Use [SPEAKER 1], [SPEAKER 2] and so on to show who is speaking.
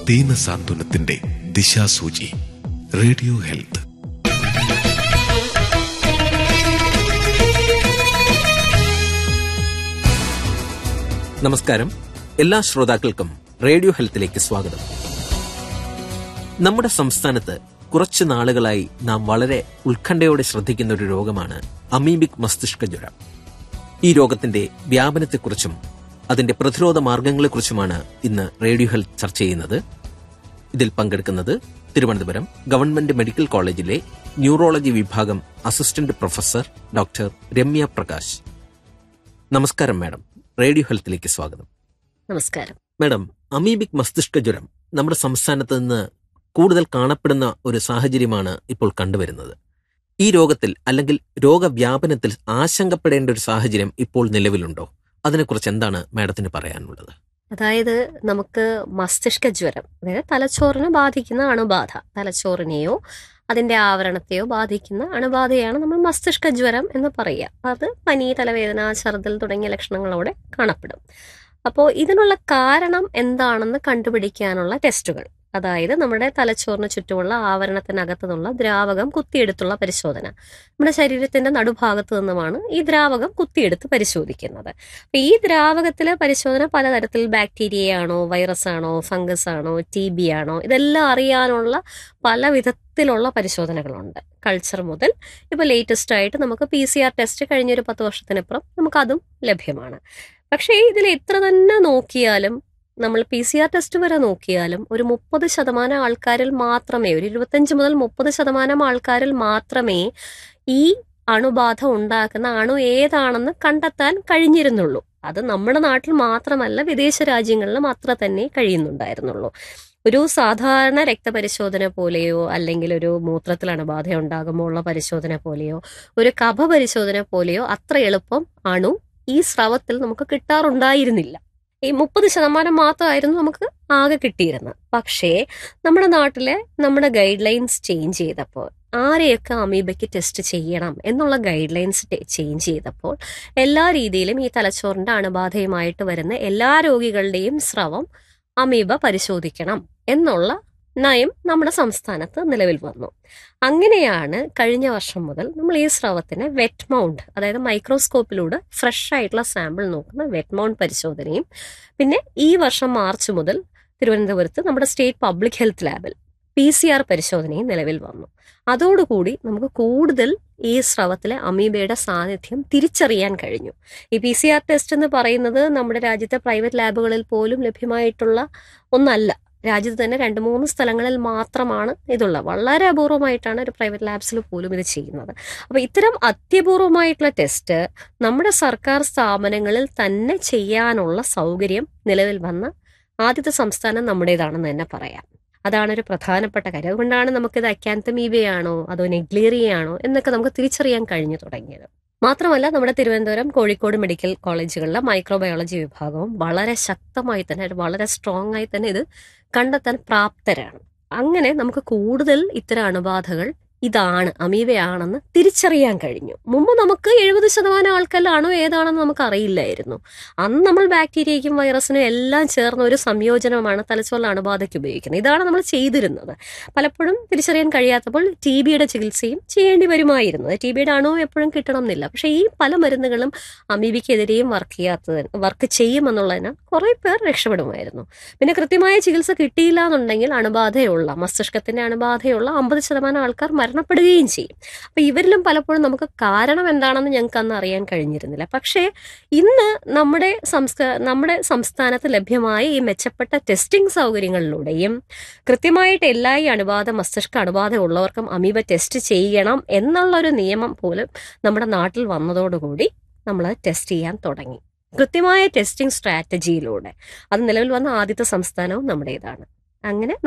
[SPEAKER 1] ദീനസാന്ത്വനത്തിന്റെ ദിശാസൂചി radio health
[SPEAKER 2] നമസ്കാരം എല്ലാ ശ്രോതാക്കൾക്കും റേഡിയോ ഹെൽത്തിലേക്ക് സ്വാഗതം നമ്മുടെ സംസ്ഥാനത്ത് കുറച്ചു നാളുകളായി നാം വളരെ ഉത്കണ്ഠയോടെ ശ്രദ്ധിക്കുന്ന ഒരു രോഗമാണ് അമീബിക് മസ്തിഷ്ക ജ്വരം ഈ രോഗത്തിന്റെ വ്യാപനത്തെക്കുറിച്ചും അതിന്റെ പ്രതിരോധ മാർഗങ്ങളെക്കുറിച്ചുമാണ് ഇന്ന് റേഡിയോ ഹെൽത്ത് ചർച്ച ചെയ്യുന്നത് ഇതിൽ പങ്കെടുക്കുന്നത് തിരുവനന്തപുരം ഗവൺമെന്റ് മെഡിക്കൽ കോളേജിലെ ന്യൂറോളജി വിഭാഗം assistant professor doctor Ramya Prakash നമസ്കാരം മാഡം റേഡിയോ ഹെൽത്തിലേക്ക് സ്വാഗതം
[SPEAKER 3] നമസ്കാരം
[SPEAKER 2] മാഡം അമീബിക് മസ്തിഷ്ക ജ്വരം നമ്മുടെ സംസ്ഥാനത്ത് നിന്ന് കൂടുതൽ കാണപ്പെടുന്ന ഒരു സാഹചര്യമാണ് ഇപ്പോൾ കണ്ടുവരുന്നത് ഈ രോഗത്തിൽ അല്ലെങ്കിൽ രോഗവ്യാപനത്തിൽ ആശങ്കപ്പെടേണ്ട ഒരു സാഹചര്യം ഇപ്പോൾ നിലവിലുണ്ടോ അതിനെക്കുറിച്ച് എന്താണ് മാഡത്തിന് പറയാനുള്ളത്
[SPEAKER 3] അതായത് നമുക്ക് മസ്തിഷ്ക ജ്വരം അതായത് തലച്ചോറിനെ ബാധിക്കുന്ന അണുബാധ തലച്ചോറിനെയോ അതിന്റെ ആവരണത്തെയോ ബാധിക്കുന്ന അണുബാധയാണ് നമ്മൾ മസ്തിഷ്ക ജ്വരം എന്ന് പറയുക അത് പനി തലവേദന ഛർദൽ തുടങ്ങിയ ലക്ഷണങ്ങളോടെ കാണപ്പെടും അപ്പോൾ ഇതിനുള്ള കാരണം എന്താണെന്ന് കണ്ടുപിടിക്കാനുള്ള ടെസ്റ്റുകൾ അതായത് നമ്മുടെ തലച്ചോറിന് ചുറ്റുമുള്ള ആവരണത്തിനകത്തു നിന്നുള്ള ദ്രാവകം കുത്തിയെടുത്തുള്ള പരിശോധന നമ്മുടെ ശരീരത്തിന്റെ നടുഭാഗത്തു നിന്നുമാണ് ഈ ദ്രാവകം കുത്തിയെടുത്ത് പരിശോധിക്കുന്നത് അപ്പൊ ഈ ദ്രാവകത്തിലെ പരിശോധന പലതരത്തിൽ ബാക്ടീരിയ ആണോ വൈറസ് ആണോ ഫംഗസ് ആണോ ടി ബി ആണോ ഇതെല്ലാം അറിയാനുള്ള പല വിധത്തിലുള്ള പരിശോധനകളുണ്ട് കൾച്ചർ മുതൽ ഇപ്പൊ ലേറ്റസ്റ്റ് ആയിട്ട് നമുക്ക് പി സി ആർ ടെസ്റ്റ് കഴിഞ്ഞൊരു പത്ത് വർഷത്തിനപ്പുറം നമുക്ക് അതും ലഭ്യമാണ് പക്ഷേ ഇതിൽ എത്ര തന്നെ നോക്കിയാലും നമ്മൾ പി സി ആർ ടെസ്റ്റ് വരെ നോക്കിയാലും ഒരു മുപ്പത് ശതമാനം ആൾക്കാരിൽ മാത്രമേ ഒരു ഇരുപത്തഞ്ച് മുതൽ മുപ്പത് ശതമാനം ആൾക്കാരിൽ മാത്രമേ ഈ അണുബാധ ഉണ്ടാക്കുന്ന അണു ഏതാണെന്ന് കണ്ടെത്താൻ കഴിഞ്ഞിരുന്നുള്ളൂ അത് നമ്മുടെ നാട്ടിൽ മാത്രമല്ല വിദേശ രാജ്യങ്ങളിലും അത്ര തന്നെ കഴിയുന്നുണ്ടായിരുന്നുള്ളൂ ഒരു സാധാരണ രക്തപരിശോധന പോലെയോ അല്ലെങ്കിൽ ഒരു മൂത്രത്തിൽ അണുബാധ ഉണ്ടാകുമ്പോൾ ഉള്ള പരിശോധന പോലെയോ ഒരു കഫ പരിശോധന പോലെയോ അത്ര എളുപ്പം അണു ഈ സ്രവത്തിൽ നമുക്ക് കിട്ടാറുണ്ടായിരുന്നില്ല ഈ മുപ്പത് ശതമാനം മാത്രമായിരുന്നു നമുക്ക് ആകെ കിട്ടിയിരുന്നത് പക്ഷേ നമ്മുടെ നാട്ടിലെ നമ്മുടെ ഗൈഡ് ലൈൻസ് ചേഞ്ച് ചെയ്തപ്പോൾ ആരെയൊക്കെ അമീബയ്ക്ക് ടെസ്റ്റ് ചെയ്യണം എന്നുള്ള ഗൈഡ് ലൈൻസ് ചേഞ്ച് ചെയ്തപ്പോൾ എല്ലാ രീതിയിലും ഈ തലച്ചോറിന്റെ അണുബാധയുമായിട്ട് വരുന്ന എല്ലാ രോഗികളുടെയും സ്രവം അമീബ പരിശോധിക്കണം എന്നുള്ള നയം നമ്മുടെ സംസ്ഥാനത്ത് നിലവിൽ വന്നു അങ്ങനെയാണ് കഴിഞ്ഞ വർഷം മുതൽ നമ്മൾ ഈ സ്രവത്തിന് വെറ്റ് മൗണ്ട് അതായത് മൈക്രോസ്കോപ്പിലൂടെ ഫ്രഷ് ആയിട്ടുള്ള സാമ്പിൾ നോക്കുന്ന വെറ്റ് മൗണ്ട് പരിശോധനയും പിന്നെ ഈ വർഷം മാർച്ച് മുതൽ തിരുവനന്തപുരത്ത് നമ്മുടെ സ്റ്റേറ്റ് പബ്ലിക് ഹെൽത്ത് ലാബിൽ പി സി ആർ പരിശോധനയും നിലവിൽ വന്നു അതോടുകൂടി നമുക്ക് കൂടുതൽ ഈ സ്രവത്തിലെ അമീബയുടെ സാന്നിധ്യം തിരിച്ചറിയാൻ കഴിഞ്ഞു ഈ പി സി ആർ ടെസ്റ്റ് എന്ന് പറയുന്നത് നമ്മുടെ രാജ്യത്തെ പ്രൈവറ്റ് ലാബുകളിൽ പോലും ലഭ്യമായിട്ടുള്ള ഒന്നല്ല രാജ്യത്ത് തന്നെ രണ്ട് മൂന്ന് സ്ഥലങ്ങളിൽ മാത്രമാണ് ഇതുള്ളത് വളരെ അപൂർവമായിട്ടാണ് ഒരു പ്രൈവറ്റ് ലാബ്സിൽ പോലും ഇത് ചെയ്യുന്നത് അപ്പോൾ ഇത്തരം അത്യപൂർവമായിട്ടുള്ള ടെസ്റ്റ് നമ്മുടെ സർക്കാർ സ്ഥാപനങ്ങളിൽ തന്നെ ചെയ്യാനുള്ള സൗകര്യം നിലവിൽ വന്ന ആദ്യത്തെ സംസ്ഥാനം നമ്മുടേതാണെന്ന് തന്നെ പറയാം അതാണ് ഒരു പ്രധാനപ്പെട്ട കാര്യം അതുകൊണ്ടാണ് നമുക്കിത് അക്കാന്തമീബയാണോ അതോ നെഗ്ലീറിയാണോ എന്നൊക്കെ നമുക്ക് തിരിച്ചറിയാൻ കഴിഞ്ഞു തുടങ്ങിയത് മാത്രമല്ല നമ്മുടെ തിരുവനന്തപുരം കോഴിക്കോട് മെഡിക്കൽ കോളേജുകളിലെ മൈക്രോബയോളജി വിഭാഗവും വളരെ ശക്തമായി തന്നെ വളരെ സ്ട്രോങ് ആയി തന്നെ ഇത് കണ്ടെത്താൻ പ്രാപ്തരാണ് അങ്ങനെ നമുക്ക് കൂടുതൽ ഇത്തരം അണുബാധകൾ ഇതാണ് അമീബയാണെന്ന് തിരിച്ചറിയാൻ കഴിഞ്ഞു മുമ്പ് നമുക്ക് എഴുപത് ശതമാനം ആൾക്കാരിലാണോ ഏതാണെന്ന് നമുക്ക് അറിയില്ലായിരുന്നു അന്ന് നമ്മൾ ബാക്ടീരിയയ്ക്കും വൈറസിനും എല്ലാം ചേർന്ന ഒരു സംയോജനമാണ് തലച്ചോറിലെ അണുബാധയ്ക്ക് ഉപയോഗിക്കുന്നത് ഇതാണ് നമ്മൾ ചെയ്തിരുന്നത് പലപ്പോഴും തിരിച്ചറിയാൻ കഴിയാത്തപ്പോൾ ടി ബിയുടെ ചികിത്സയും ചെയ്യേണ്ടി വരുമായിരുന്നു ടി ബിയുടെ അണു എപ്പോഴും കിട്ടണം എന്നില്ല പക്ഷേ ഈ പല മരുന്നുകളും അമീബിക്കെതിരെയും വർക്ക് ചെയ്യാത്തത് വർക്ക് ചെയ്യുമെന്നുള്ളതിനാൽ കുറേ പേർ രക്ഷപ്പെടുമായിരുന്നു പിന്നെ കൃത്യമായ ചികിത്സ കിട്ടിയില്ല എന്നുണ്ടെങ്കിൽ അണുബാധയുള്ള മസ്തിഷ്കത്തിന്റെ അണുബാധയുള്ള അമ്പത് ശതമാനം ആൾക്കാർ മരണപ്പെടുകയും ചെയ്യും അപ്പൊ ഇവരിലും പലപ്പോഴും നമുക്ക് കാരണം എന്താണെന്ന് ഞങ്ങൾക്ക് അന്ന് അറിയാൻ കഴിഞ്ഞിരുന്നില്ല പക്ഷേ ഇന്ന് നമ്മുടെ സംസ്ഥാ നമ്മുടെ സംസ്ഥാനത്ത് ലഭ്യമായ ഈ മെച്ചപ്പെട്ട ടെസ്റ്റിംഗ് സൗകര്യങ്ങളിലൂടെയും കൃത്യമായിട്ട് എല്ലാ ഈ അണുബാധ മസ്തിഷ്ക അണുബാധ ഉള്ളവർക്കും അമീബ ടെസ്റ്റ് ചെയ്യണം എന്നുള്ള ഒരു നിയമം പോലും നമ്മുടെ നാട്ടിൽ വന്നതോടുകൂടി നമ്മൾ ടെസ്റ്റ് ചെയ്യാൻ തുടങ്ങി കൃത്യമായ ടെസ്റ്റിംഗ് സ്ട്രാറ്റജിയിലൂടെ അത് നിലവിൽ വന്ന ആദ്യത്തെ സംസ്ഥാനവും നമ്മുടേതാണ് അങ്ങനെ